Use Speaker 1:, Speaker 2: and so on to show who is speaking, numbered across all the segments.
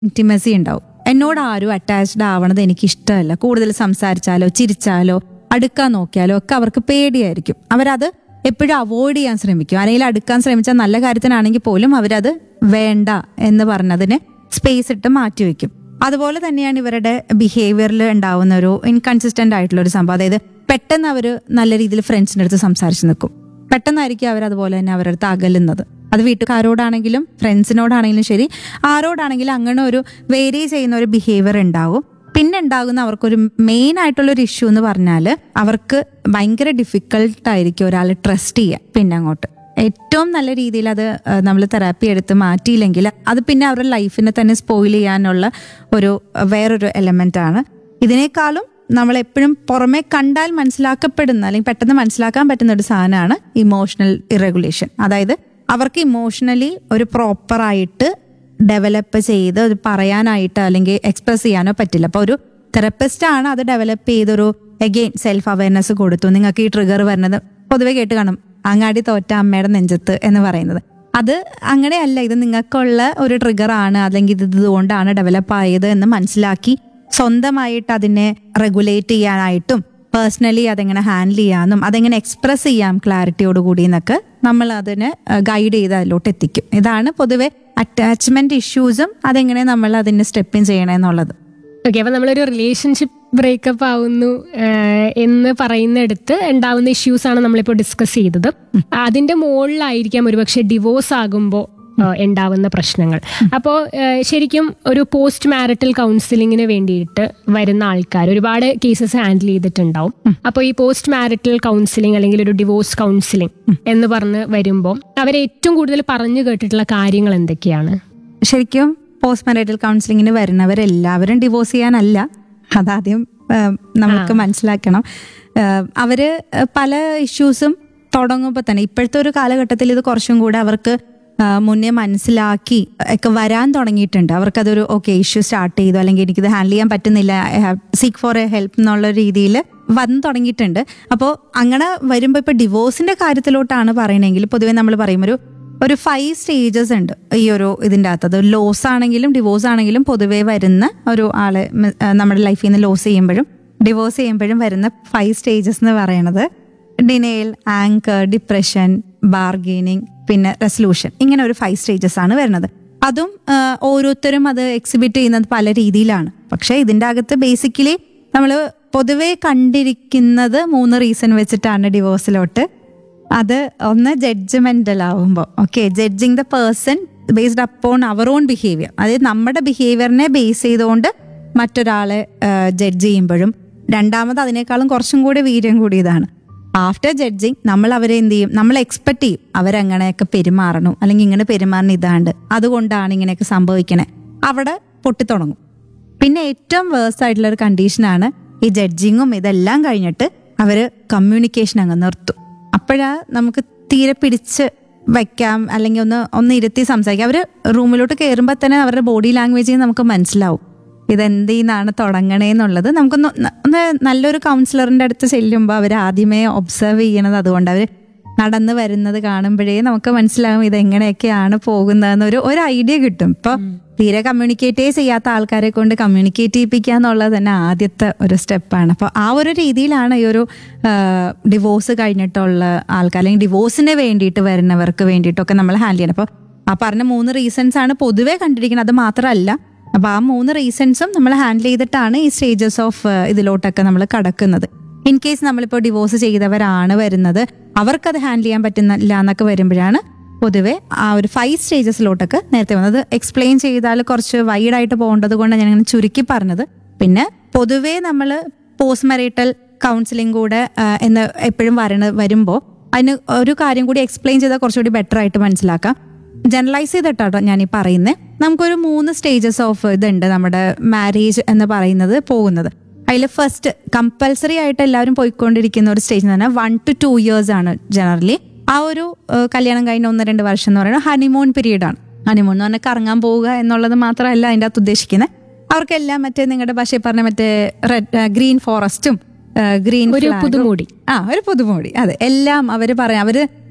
Speaker 1: intimacy ഉണ്ടാവും എന്നോട് ആരും അറ്റാച്ച്ഡ് ആവണത് എനിക്ക് ഇഷ്ടമല്ല കൂടുതൽ സംസാരിച്ചാലോ ചിരിച്ചാലോ അടുക്കാൻ നോക്കിയാലോ ഒക്കെ അവർക്ക് പേടിയായിരിക്കും അവരത് എപ്പോഴും അവോയ്ഡ് ചെയ്യാൻ ശ്രമിക്കും ആരെങ്കിലും അടുക്കാൻ ശ്രമിച്ചാൽ നല്ല കാര്യത്തിനാണെങ്കിൽ പോലും അവരത് വേണ്ട എന്ന് പറഞ്ഞതിന് സ്പേസ് ഇട്ട് മാറ്റിവെക്കും അതുപോലെ തന്നെയാണ് ഇവരുടെ ബിഹേവിയറിൽ ഉണ്ടാവുന്ന ഒരു ഇൻകൺസിസ്റ്റന്റ് ആയിട്ടുള്ള ഒരു സംഭവം അതായത് പെട്ടെന്ന് അവർ നല്ല രീതിയിൽ ഫ്രണ്ട്സിൻ്റെ അടുത്ത് സംസാരിച്ച് നിൽക്കും പെട്ടെന്നായിരിക്കും അവർ അതുപോലെ തന്നെ അവരുടെ അടുത്ത് അകലുന്നത് അത് വീട്ടുകാരോടാണെങ്കിലും ഫ്രണ്ട്സിനോടാണെങ്കിലും ശരി ആരോടാണെങ്കിലും അങ്ങനെ ഒരു വേരി ചെയ്യുന്ന ഒരു ബിഹേവിയർ ഉണ്ടാവും പിന്നെ ഉണ്ടാകുന്ന അവർക്കൊരു മെയിൻ ആയിട്ടുള്ള ഒരു ഇഷ്യൂ എന്ന് പറഞ്ഞാൽ അവർക്ക് ഭയങ്കര ഡിഫിക്കൾട്ട് ആയിരിക്കും ഒരാളെ ട്രസ്റ്റ് ചെയ്യാൻ പിന്നെ അങ്ങോട്ട് ഏറ്റവും നല്ല രീതിയിൽ അത് നമ്മൾ തെറാപ്പി എടുത്ത് മാറ്റിയില്ലെങ്കിൽ അത് പിന്നെ അവരുടെ ലൈഫിനെ തന്നെ സ്പോയിൽ ചെയ്യാനുള്ള ഒരു അഹ് വേറൊരു എലമെന്റ് ആണ് ഇതിനേക്കാളും നമ്മൾ എപ്പോഴും പുറമെ കണ്ടാൽ മനസ്സിലാക്കപ്പെടുന്ന അല്ലെങ്കിൽ പെട്ടെന്ന് മനസ്സിലാക്കാൻ പറ്റുന്ന ഒരു സാധനമാണ് ഇമോഷണൽ ഇറഗുലേഷൻ അതായത് അവർക്ക് ഇമോഷണലി ഒരു പ്രോപ്പറായിട്ട് ഡെവലപ്പ് ചെയ്ത് അത് പറയാനായിട്ട് അല്ലെങ്കിൽ എക്സ്പ്രസ് ചെയ്യാനോ പറ്റില്ല അപ്പോൾ ഒരു തെറപ്പിസ്റ്റ് ആണ് അത് ഡെവലപ്പ് ചെയ്തൊരു എഗെയിൻ സെൽഫ് അവയർനെസ് കൊടുത്തു നിങ്ങൾക്ക് ഈ ട്രിഗർ വരുന്നത് പൊതുവെ കേട്ട് കാണും അങ്ങാടി തോറ്റ അമ്മയുടെ നെഞ്ചത്ത് എന്ന് പറയുന്നത് അത് അങ്ങനെയല്ല ഇത് നിങ്ങൾക്കുള്ള ഒരു ട്രിഗർ ആണ് അല്ലെങ്കിൽ ഇത് ഇതുകൊണ്ടാണ് ഡെവലപ്പ് ആയത് എന്ന് മനസ്സിലാക്കി സ്വന്തമായിട്ട് അതിനെ റെഗുലേറ്റ് ചെയ്യാനായിട്ടും പേഴ്സണലി അതെങ്ങനെ ഹാൻഡിൽ ചെയ്യാമെന്നും അതെങ്ങനെ എക്സ്പ്രസ് ചെയ്യാം ക്ലാരിറ്റിയോട് കൂടി എന്നൊക്കെ നമ്മൾ അതിനെ ഗൈഡ് ചെയ്ത് അതിലോട്ട് എത്തിക്കും ഇതാണ് പൊതുവെ അറ്റാച്ച്മെന്റ് ഇഷ്യൂസും അതെങ്ങനെ നമ്മൾ അതിന് സ്റ്റെപ്പ് ഇൻ ചെയ്യണമെന്നുള്ളത്
Speaker 2: ഓക്കെ അപ്പൊ നമ്മളൊരു റിലേഷൻഷിപ്പ് ബ്രേക്കപ്പ് ആവുന്നു ആഹ് എന്ന് പറയുന്നിടത്ത് ഉണ്ടാവുന്ന ഇഷ്യൂസ് ആണ് നമ്മളിപ്പോൾ ഡിസ്കസ് ചെയ്തത് അതിന്റെ മുകളിലായിരിക്കാം ഒരുപക്ഷെ ഡിവോഴ്സ് ആകുമ്പോൾ ഉണ്ടാവുന്ന പ്രശ്നങ്ങൾ അപ്പോൾ ശരിക്കും ഒരു പോസ്റ്റ് മാരിറ്റൽ കൗൺസിലിങ്ങിന് വേണ്ടിയിട്ട് വരുന്ന ആൾക്കാർ ഒരുപാട് കേസസ് ഹാൻഡിൽ ചെയ്തിട്ടുണ്ടാവും അപ്പോൾ ഈ പോസ്റ്റ് മാരിറ്റൽ കൗൺസിലിംഗ് അല്ലെങ്കിൽ ഒരു ഡിവോഴ്സ് കൗൺസിലിംഗ് എന്ന് പറഞ്ഞ് വരുമ്പോൾ അവർ ഏറ്റവും കൂടുതൽ പറഞ്ഞു കേട്ടിട്ടുള്ള കാര്യങ്ങൾ എന്തൊക്കെയാണ്
Speaker 1: ശരിക്കും പോസ്റ്റ് മാരിറ്റൽ കൗൺസിലിങ്ങിന് വരുന്നവരെല്ലാവരും ഡിവോഴ്സ് ചെയ്യാനല്ല അതാദ്യം ആ, നമുക്ക് മനസ്സിലാക്കണം ആ, അവര് പല ഇഷ്യൂസും തുടങ്ങുമ്പോൾ തന്നെ ഇപ്പോഴത്തെ ഒരു കാലഘട്ടത്തിൽ ഇത് കുറച്ചും കൂടെ അവർക്ക് ആ, മുന്നേ മനസ്സിലാക്കി ഒക്കെ വരാൻ തുടങ്ങിയിട്ടുണ്ട് അവർക്കതൊരു ഓക്കെ ഇഷ്യൂ സ്റ്റാർട്ട് ചെയ്തു അല്ലെങ്കിൽ എനിക്കിത് ഹാൻഡിൽ ചെയ്യാൻ പറ്റുന്നില്ല സീക്ക് ഫോർ എ ഹെൽപ്പ് എന്നുള്ള രീതിയിൽ വന്നു തുടങ്ങിയിട്ടുണ്ട് അപ്പോൾ അങ്ങനെ വരുമ്പോൾ ഇപ്പോൾ ഡിവോഴ്സിന്റെ കാര്യത്തിലോട്ടാണ് പറയണമെങ്കിൽ പൊതുവേ നമ്മൾ പറയും ഒരു ഒരു ഫൈവ് സ്റ്റേജസ് ഉണ്ട് ഈ ഒരു ഇതിൻ്റെ അകത്ത് അത് ലോസ് ആണെങ്കിലും ഡിവോഴ്സ് ആണെങ്കിലും പൊതുവേ വരുന്ന ഒരു ആളെ മ- ആ, നമ്മുടെ ലൈഫിൽ നിന്ന് ലോസ് ചെയ്യുമ്പോഴും ഡിവോഴ്സ് ചെയ്യുമ്പോഴും വരുന്ന ഫൈവ് സ്റ്റേജസ് എന്ന് പറയുന്നത് ഡിനേൽ ആങ്കർ ഡിപ്രഷൻ ബാർഗെയിനിങ് പിന്നെ റെസൊല്യൂഷൻ ഇങ്ങനെ ഒരു ഫൈവ് സ്റ്റേജസ് ആണ് വരുന്നത് അതും ആ, ഓരോരുത്തരും അത് എക്സിബിറ്റ് ചെയ്യുന്നത് പല രീതിയിലാണ് പക്ഷേ ഇതിൻ്റെ അകത്ത് ബേസിക്കലി നമ്മൾ പൊതുവേ കണ്ടിരിക്കുന്നത് മൂന്ന് റീസൺ വെച്ചിട്ടാണ് ഡിവോഴ്സിലോട്ട് അത് ഒന്ന് ജഡ്ജ്മെന്റൽ ആവുമ്പോൾ okay judging the person based upon our own behaviour അതായത് നമ്മുടെ ബിഹേവിയറിനെ ബേസ് ചെയ്തുകൊണ്ട് മറ്റൊരാളെ ജഡ്ജ് ചെയ്യുമ്പോഴും രണ്ടാമത് അതിനേക്കാളും കുറച്ചും കൂടി വീര്യം കൂടിയതാണ് ആഫ്റ്റർ ജഡ്ജിങ് നമ്മൾ അവരെ എന്ത് ചെയ്യും നമ്മൾ എക്സ്പെക്ട് ചെയ്യും അവരങ്ങനെയൊക്കെ പെരുമാറണം അല്ലെങ്കിൽ ഇങ്ങനെ പെരുമാറുന്ന ഇതാണ്ട് അതുകൊണ്ടാണ് ഇങ്ങനെയൊക്കെ സംഭവിക്കണേ അവിടെ പൊട്ടിത്തുടങ്ങും പിന്നെ ഏറ്റവും വേഴ്സ് ആയിട്ടുള്ള ഒരു കണ്ടീഷനാണ് ഈ ജഡ്ജിങ്ങും ഇതെല്ലാം കഴിഞ്ഞിട്ട് അവര് കമ്മ്യൂണിക്കേഷൻ അങ്ങ് നിർത്തും അപ്പോഴാ നമുക്ക് തീരെ പിടിച്ച് വെക്കാം അല്ലെങ്കിൽ ഒന്ന് ഒന്ന് ഇരുത്തി സംസാരിക്കാം അവര് റൂമിലോട്ട് കയറുമ്പോൾ തന്നെ അവരുടെ ബോഡി ലാംഗ്വേജിൽ നമുക്ക് മനസ്സിലാവും ഇതെന്തിന്നാണ് തുടങ്ങണേന്നുള്ളത് നമുക്കൊന്ന് ന- ഒന്ന് നല്ലൊരു കൗൺസിലറിന്റെ അടുത്ത് ചെല്ലുമ്പോൾ അവർ ആദ്യമേ ഒബ്സർവ് ചെയ്യണത് അതുകൊണ്ട് അവർ നടന്നു വരുന്നത് കാണുമ്പോഴേ നമുക്ക് മനസ്സിലാവും ഇത് എങ്ങനെയൊക്കെയാണ് പോകുന്നതെന്ന് ഒരു ഒരു ഐഡിയ കിട്ടും ഇപ്പൊ തീരെ കമ്മ്യൂണിക്കേറ്റേ ചെയ്യാത്ത ആൾക്കാരെ കൊണ്ട് കമ്മ്യൂണിക്കേറ്റ് ചെയ്യിപ്പിക്കുക എന്നുള്ളത് തന്നെ ആദ്യത്തെ ഒരു സ്റ്റെപ്പാണ് അപ്പോൾ ആ ഒരു രീതിയിലാണ് ഈ ഒരു ഡിവോഴ്സ് കഴിഞ്ഞിട്ടുള്ള ആൾക്കാർ അല്ലെങ്കിൽ ഡിവോഴ്സിന് വേണ്ടിയിട്ട് വരുന്നവർക്ക് വേണ്ടിയിട്ടൊക്കെ നമ്മൾ ഹാൻഡിൽ ചെയ്യണം അപ്പോൾ ആ പറഞ്ഞ മൂന്ന് റീസൺസ് ആണ് പൊതുവേ കണ്ടിരിക്കുന്നത് അത് മാത്രമല്ല അപ്പൊ ആ മൂന്ന് റീസൺസും നമ്മൾ ഹാൻഡിൽ ചെയ്തിട്ടാണ് ഈ സ്റ്റേജസ് ഓഫ് ഇതിലോട്ടൊക്കെ നമ്മൾ കടക്കുന്നത് ഇൻ കേസ് നമ്മളിപ്പോൾ ഡിവോഴ്സ് ചെയ്തവരാണ് വരുന്നത് അവർക്കത് ഹാൻഡിൽ ചെയ്യാൻ പറ്റുന്നില്ല എന്നൊക്കെ വരുമ്പോഴാണ് പൊതുവെ ആ ഒരു ഫൈവ് സ്റ്റേജസിലോട്ടൊക്കെ നേരത്തെ വന്നത് എക്സ്പ്ലെയിൻ ചെയ്താൽ കുറച്ച് വൈഡായിട്ട് പോകേണ്ടത് കൊണ്ടാണ് ഞാൻ അങ്ങനെ ചുരുക്കി പറഞ്ഞത് പിന്നെ പൊതുവേ നമ്മൾ പോസ്റ്റ് മറൈറ്റൽ കൗൺസിലിംഗ് കൂടെ ആ, എന്ന് എപ്പോഴും വരണ വരുമ്പോൾ അതിന് ഒരു കാര്യം കൂടി എക്സ്പ്ലെയിൻ ചെയ്താൽ കുറച്ചുകൂടി ബെറ്റർ ആയിട്ട് മനസ്സിലാക്കാം ജനറലൈസ് ചെയ്തിട്ടാട്ടോ ഞാൻ ഈ പറയുന്നത് നമുക്കൊരു മൂന്ന് സ്റ്റേജസ് ഓഫ് ഇതുണ്ട് നമ്മുടെ മാരേജ് എന്ന് പറയുന്നത് പോകുന്നത് അതിൽ ഫസ്റ്റ് കമ്പൽസറി ആയിട്ട് എല്ലാവരും പോയിക്കൊണ്ടിരിക്കുന്ന ഒരു സ്റ്റേജ് എന്ന് പറഞ്ഞാൽ വൺ ടു ടു ഇയേഴ്സ് ആണ് ജനറലി ആ ഒരു ഏഹ്, കല്യാണം കഴിഞ്ഞ ഒന്ന് രണ്ട് വർഷം എന്ന് പറയുന്നത് ഹണിമൂൺ പീരീഡ് ആണ് ഹണിമൂൺ എന്ന് പറഞ്ഞാൽ കറങ്ങാൻ പോവുക എന്നുള്ളത് മാത്രമല്ല അതിൻ്റെ അകത്ത് ഉദ്ദേശിക്കുന്നത് അവർക്കെല്ലാം മറ്റേ നിങ്ങളുടെ ഭാഷയിൽ പറഞ്ഞ മറ്റേ റെഡ് ഗ്രീൻ ഫോറസ്റ്റും ഗ്രീൻ
Speaker 2: ഒരു പുതുമോടി
Speaker 1: ആ ഒരു പുതുമോടി അതെ എല്ലാം അവര് പറയാം അവര്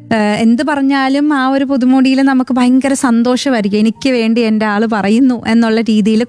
Speaker 1: ഏഹ് എന്ത് പറഞ്ഞാലും ആ ഒരു പുതുമോടിയിൽ നമുക്ക് ഭയങ്കര സന്തോഷമായിരിക്കും എനിക്ക് വേണ്ടി എൻ്റെ ആള് പറയുന്നു എന്നുള്ള രീതിയിൽ